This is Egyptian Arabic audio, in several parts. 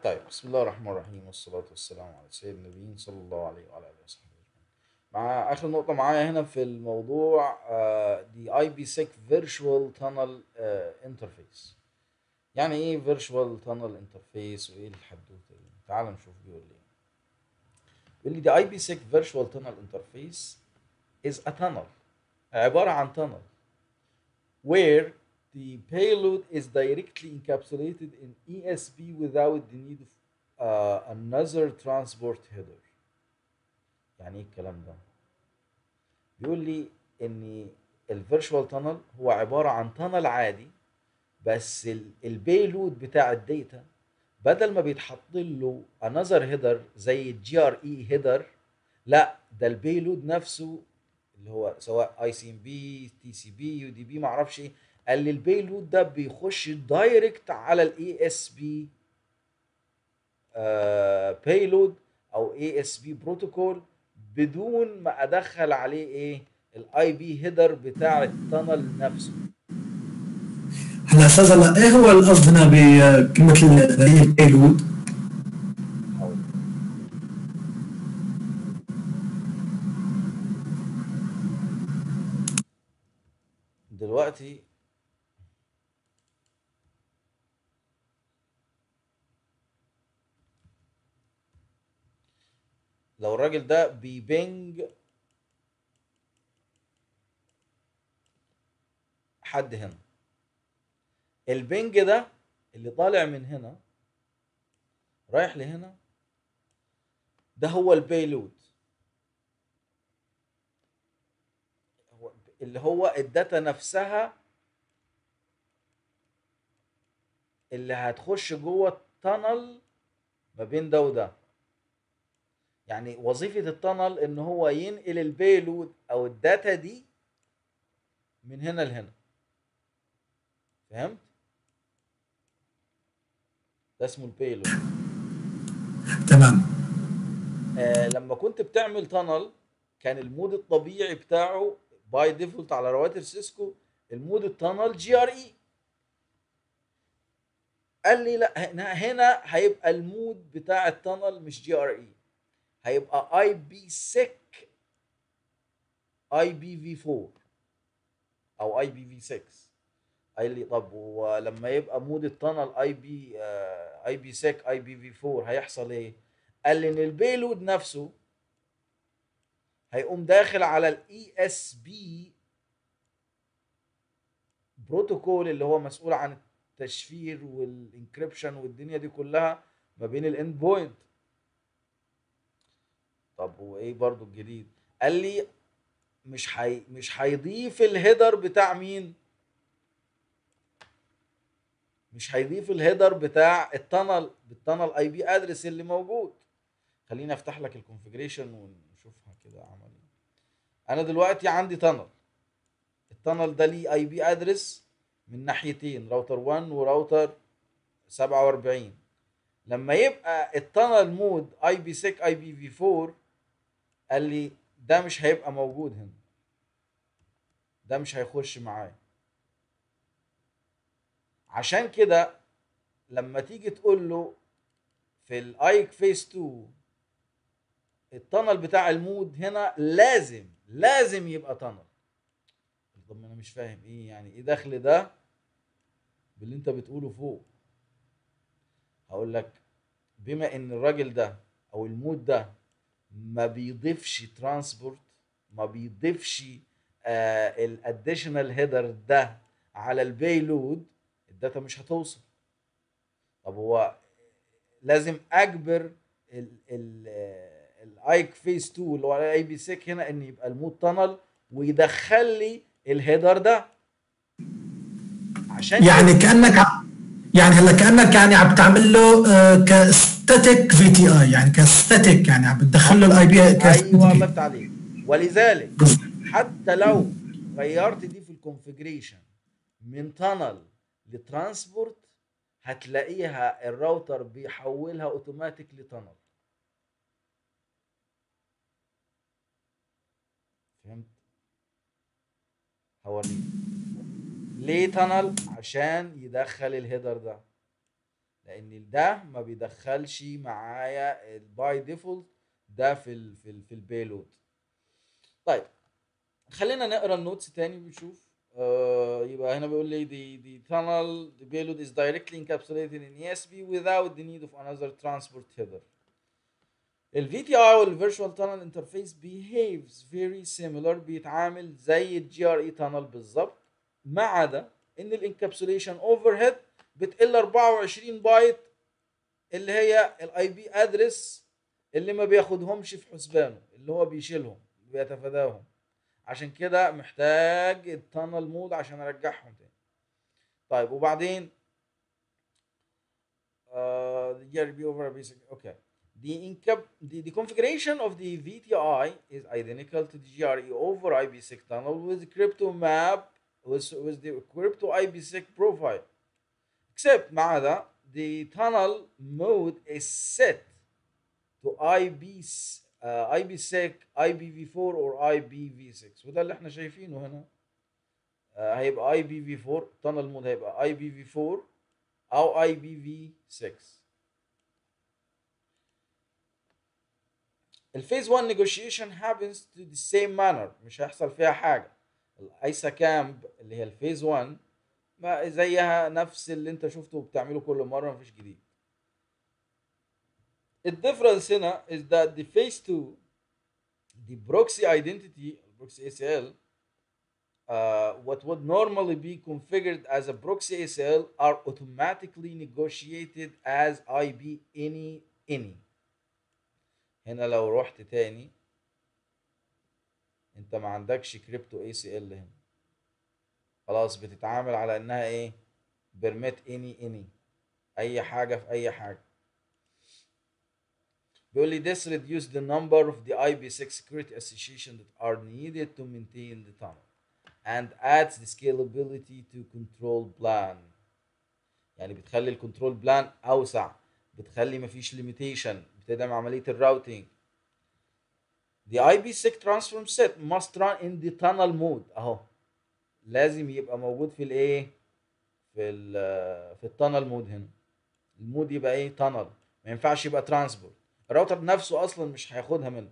طيب بسم الله الرحمن الرحيم والصلاة والسلام على سيد النبيين صلى الله عليه وعلى آله وصحبه أجمعين. مع آخر نقطة معايا هنا في الموضوع آه، دي IPsec Virtual Tunnel آه، Interface. يعني إيه Virtual Tunnel Interface وإيه الحدوتة دي؟ تعال نشوف بيقول إيه. بيقول لي the IPsec Virtual Tunnel Interface is a tunnel عبارة عن tunnel where the payload is directly encapsulated in ESP without the need of uh, another transport header. يعني ايه الكلام ده؟ بيقول لي ان الفيرتشوال تانل هو عبارة عن تانل عادي بس البيلود بتاع الداتا بدل ما بيتحط له another header زي الجي ار اي هيدر لا ده البيلود نفسه اللي هو سواء اي سي ام بي تي سي بي يو دي بي ما اعرفش ايه قال لي البيلود ده بيخش دايركت على الاي اس بي بيلود او اي اس بي بروتوكول بدون ما ادخل عليه ايه الاي بي هيدر بتاع التنل نفسه هلا استاذ هلا ايه هو قصدنا بكلمه اللي هي البيلود؟ أو دلوقتي لو الراجل ده بيبنج حد هنا البنج ده اللي طالع من هنا رايح لهنا ده هو البيلود هو اللي هو الداتا نفسها اللي هتخش جوه التنل ما بين ده وده يعني وظيفة التنل ان هو ينقل البيلود او الداتا دي من هنا لهنا فهمت؟ ده اسمه البيلود تمام آه لما كنت بتعمل تانل كان المود الطبيعي بتاعه باي ديفولت على رواتر سيسكو المود التانل جي ار اي قال لي لا هنا هنا هيبقى المود بتاع التانل مش جي ار اي هيبقى اي بي سيك اي بي في 4 او اي بي في 6 قال لي طب ولما يبقى مود التانل اي بي اي بي سيك اي بي في 4 هيحصل ايه؟ قال لي ان البيلود نفسه هيقوم داخل على الاي اس بي بروتوكول اللي هو مسؤول عن التشفير والانكريبشن والدنيا دي كلها ما بين الاند بوينت طب وايه برضو الجديد قال لي مش حي... مش هيضيف الهيدر بتاع مين مش هيضيف الهيدر بتاع التنل بالتنل اي بي ادرس اللي موجود خليني افتح لك الكونفيجريشن ونشوفها كده عمل ايه انا دلوقتي عندي تنل التنل ده ليه اي بي ادرس من ناحيتين راوتر 1 وراوتر 47 لما يبقى التنل مود اي بي 6 اي بي في 4 قال لي ده مش هيبقى موجود هنا ده مش هيخش معايا عشان كده لما تيجي تقول له في الايك فيس 2 التنل بتاع المود هنا لازم لازم يبقى تنل طب ما انا مش فاهم ايه يعني ايه دخل ده باللي انت بتقوله فوق هقول لك بما ان الراجل ده او المود ده ما بيضيفش ترانسبورت ما بيضيفش الاديشنال هيدر ده على البيلود الداتا مش هتوصل طب هو لازم اجبر الايك فيس 2 اللي هو الاي بي 6 هنا ان يبقى المود تانل ويدخل لي الهيدر ده عشان يعني كانك ع- يعني هلا كانك يعني عم تعمل له كستاتيك في تي اي يعني كستاتيك يعني عم بتدخل له الاي بي ايوه الله يفتح عليك ولذلك حتى لو غيرت دي في الكونفيجريشن من تانل لترانسبورت هتلاقيها الراوتر بيحولها اوتوماتيك لتانل فهمت هوريك ليه تانل عشان يدخل الهيدر ده لان ده ما بيدخلش معايا الباي ديفولت ده في ال في ال في البيلود طيب خلينا نقرا النوتس تاني ونشوف آه يبقى هنا بيقول لي the the tunnel the payload is directly encapsulated in ESP without the need of another transport header. ال VTI وال Virtual Tunnel Interface behaves very similar بيتعامل زي ال GRE tunnel بالظبط ما عدا ان الانكابسوليشن اوفر هيد بتقل 24 بايت اللي هي الاي بي ادرس اللي ما بياخدهمش في حسبانه اللي هو بيشيلهم بيتفاداهم عشان كده محتاج التانل مود عشان ارجعهم تاني طيب وبعدين uh, the GRB over basic okay the incap the, the configuration of the VTI is identical to the GRE over IPsec tunnel with crypto map with, with the crypto IPsec profile except ما عدا the tunnel mode is set to IB uh, IPsec IPv4 or IPv6 وده اللي احنا شايفينه هنا uh, هيبقى IPv4 tunnel mode هيبقى IPv4 او IPv6 الفيز 1 negotiation happens to the same manner مش هيحصل فيها حاجه الايسا كامب اللي هي الفيز 1 ما زيها نفس اللي انت شفته بتعمله كل مره مفيش جديد الديفرنس هنا is that the phase 2 the proxy identity proxy ACL uh, what would normally be configured as a proxy ACL are automatically negotiated as IB any any هنا لو رحت تاني انت ما عندكش كريبتو اي سي ال هنا خلاص بتتعامل على انها ايه بيرميت اني اني اي حاجه في اي حاجه بيقول لي this reduce the number of the IPsec security association that are needed to maintain the tunnel and adds the scalability to control plan يعني بتخلي الكنترول بلان اوسع بتخلي مفيش limitation بتدعم عمليه الراوتينج The IPsec transform set must run in the tunnel mode اهو لازم يبقى موجود في الايه في ال في التانل مود هنا المود يبقى ايه تانل ما ينفعش يبقى ترانسبورت الراوتر نفسه اصلا مش هياخدها منه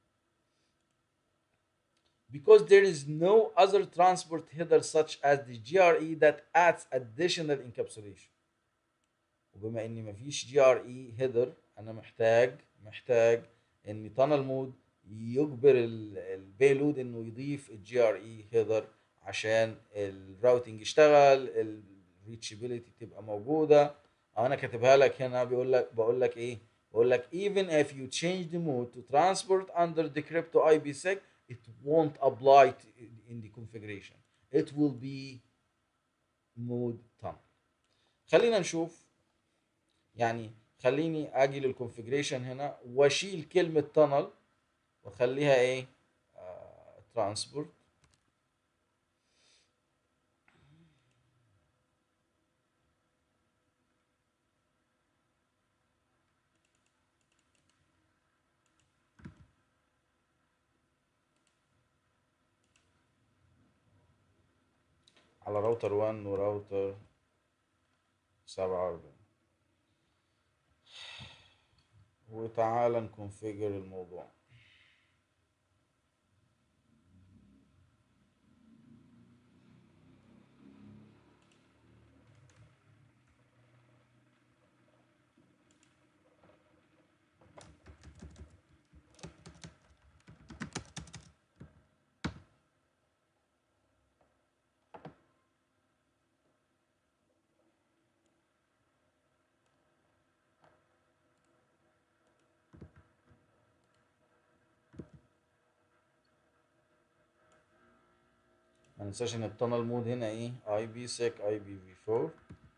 because there is no other transport header such as the GRE that adds additional encapsulation وبما اني مفيش GRE header انا محتاج محتاج ان تانل مود يجبر البيلود انه يضيف الجي ار اي هيدر عشان الراوتنج يشتغل الريتشابيلتي تبقى موجوده انا كاتبها لك هنا بيقول لك بقول لك ايه بقول لك even if you change the mode to transport under the crypto IPsec it won't apply to, in the configuration it will be mode tunnel خلينا نشوف يعني خليني اجي للكونفجريشن هنا واشيل كلمه تانل واخليها ايه ترانسبورت على راوتر 1 وراوتر 47 وتعالى نكونفيجر الموضوع ما ننساش ان التانل مود هنا ايه اي بي سيك اي بي في 4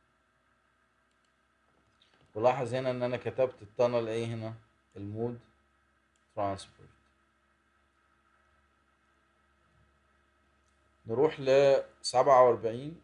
ولاحظ هنا ان انا كتبت التانل ايه هنا المود ترانسبورت نروح ل 47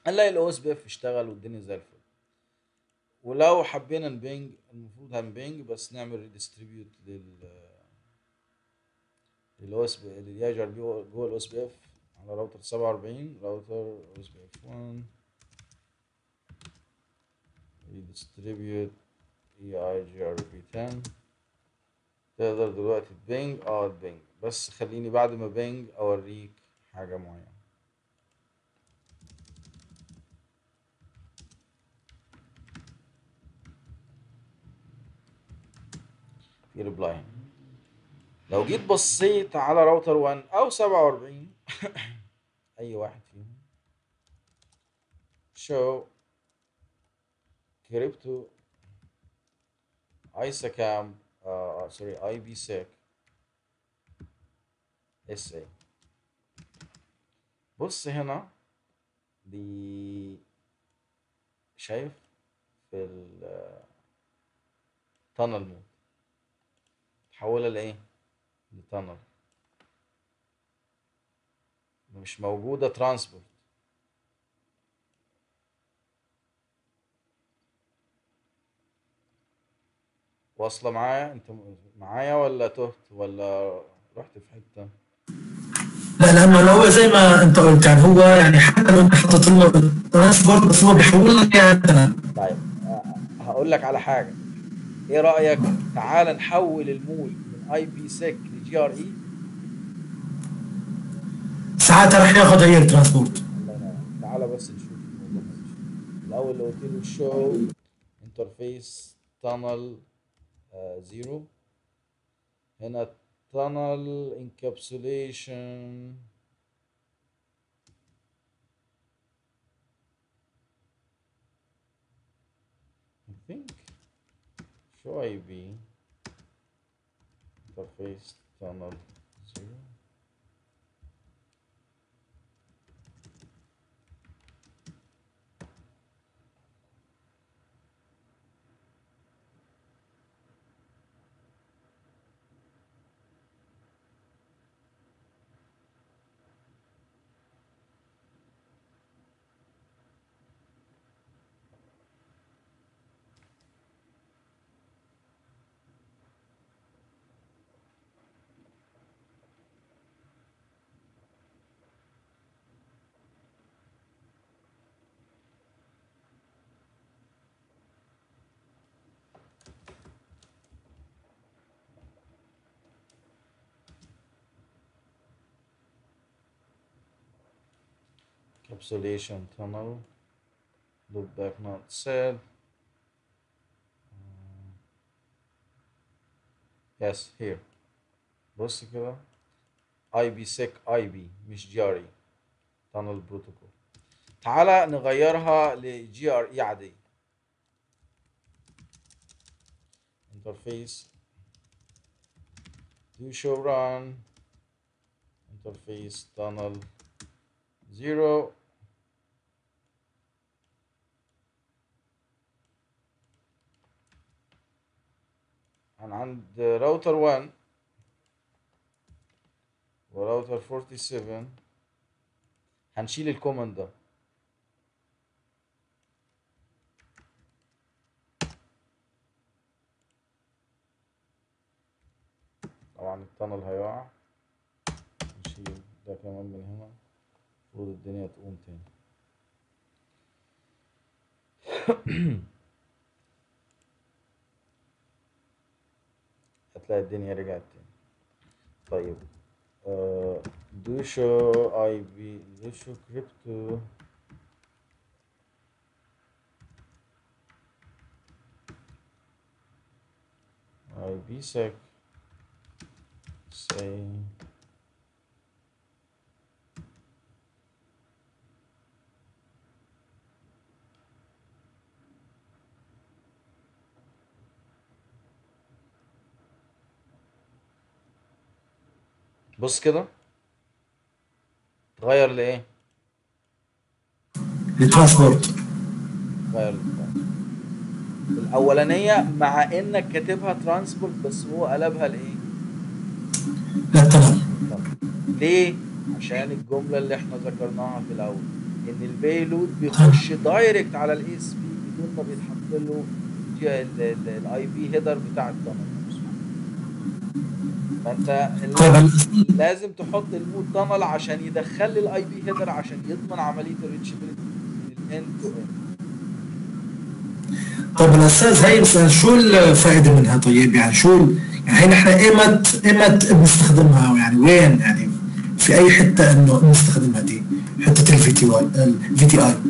هنلاقي الاو اس بي اف اشتغل والدنيا زي الفل ولو حبينا نبنج المفروض هنبنج بس نعمل ريديستريبيوت لل للاو اس بي للياجر بي جوه الاو اس بي اف على راوتر 47 راوتر او اس بي اف 1 ريديستريبيوت اي اي جي ار بي 10 تقدر دلوقتي تبنج اه تبنج بس خليني بعد ما بنج اوريك حاجة معينة في ريبلاي لو جيت بصيت على راوتر 1 او 47 اي واحد فيهم show كريبتو ايساكام uh, sorry IPsec SA بص هنا دي شايف في ال tunnel mode تحولها لايه لتانل مش موجودة ترانسبورت واصلة معايا انت م- معايا ولا تهت ولا رحت في حتة لا لانه لو زي ما انت قلت يعني هو يعني حتى لو انت حاطط له ترانسبورت بس هو بيحول لك اياها مثلا طيب آه، هقول لك على حاجة ايه رأيك تعال نحول المول من اي بي سيك لجي ار اي ساعتها راح ياخذ هي الترانسبورت الله ينور تعالى بس نشوف الموضوع ده. الاول لو قلت له شو انترفيس تانل زيرو هنا تانل انكابسوليشن I think show IB interface tunnel zero encapsulation tunnel loopback not said yes here بص كده اي بي سيك اي بي مش جي ار اي tunnel protocol تعالى نغيرها لجي ار اي عادية interface do show run interface tunnel zero عن عند راوتر 1 وراوتر 47 هنشيل الكوماند ده طبعا التانل هيقع نشيل ده كمان من هنا المفروض الدنيا تقوم تاني هتلاقي الدنيا رجعت تاني طيب آه دوشو اي بي دوشو كريبتو اي بي سك say بص كده تغير لايه الترانسبورت تغير للترانسبورت. الاولانيه مع انك كاتبها ترانسبورت بس هو قلبها لايه للتنل طب ليه عشان الجمله اللي احنا ذكرناها في الاول ان البيلود بيخش دايركت على الاي اس بي بدون ما بيتحط له الاي بي هيدر بتاع التانل نفسه فانت ال- طيب هلا لازم تحط المود تانل عشان يدخل لي الاي بي هيدر عشان يضمن عمليه الريتشابيلتي من الاند تو اند طيب الاستاذ هي مثلا شو الفائده منها طيب يعني شو ال- يعني هي نحن ايمت ايمت بنستخدمها يعني وين يعني في اي حته انه نستخدمها دي حته الفي تي واي الفي تي اي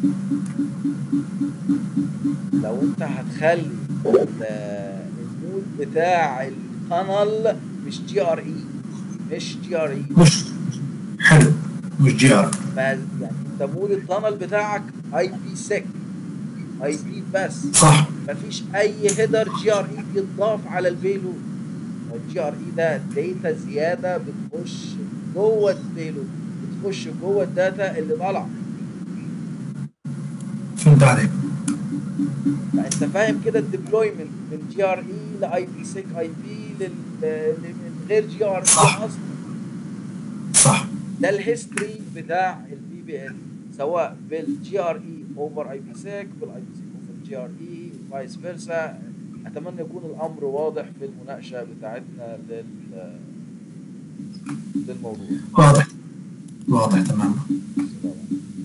لو انت هتخلي ال- المود بتاع التانل مش جي ار اي مش جي ار اي مش حلو مش جي ار يعني انت مود التانل بتاعك اي بي سيك اي بي بس صح مفيش اي هيدر جي ار اي بيتضاف على البيلود الجي ار اي ده داتا زياده بتخش جوه البيلود بتخش جوه الداتا اللي طالعه فهمت عليك فانت فاهم كده الديبلويمنت من جي ار اي لاي بي سيك اي بي من غير جي ار اي صح. اصلا صح ده الهيستوري بتاع البي بي ال سواء بالجي ار اي اوفر اي بي سيك بالاي بي سيك اوفر جي ار اي فايس فيرسا اتمنى يكون الامر واضح في المناقشه بتاعتنا لل للموضوع واضح واضح تماما السلام عليكم.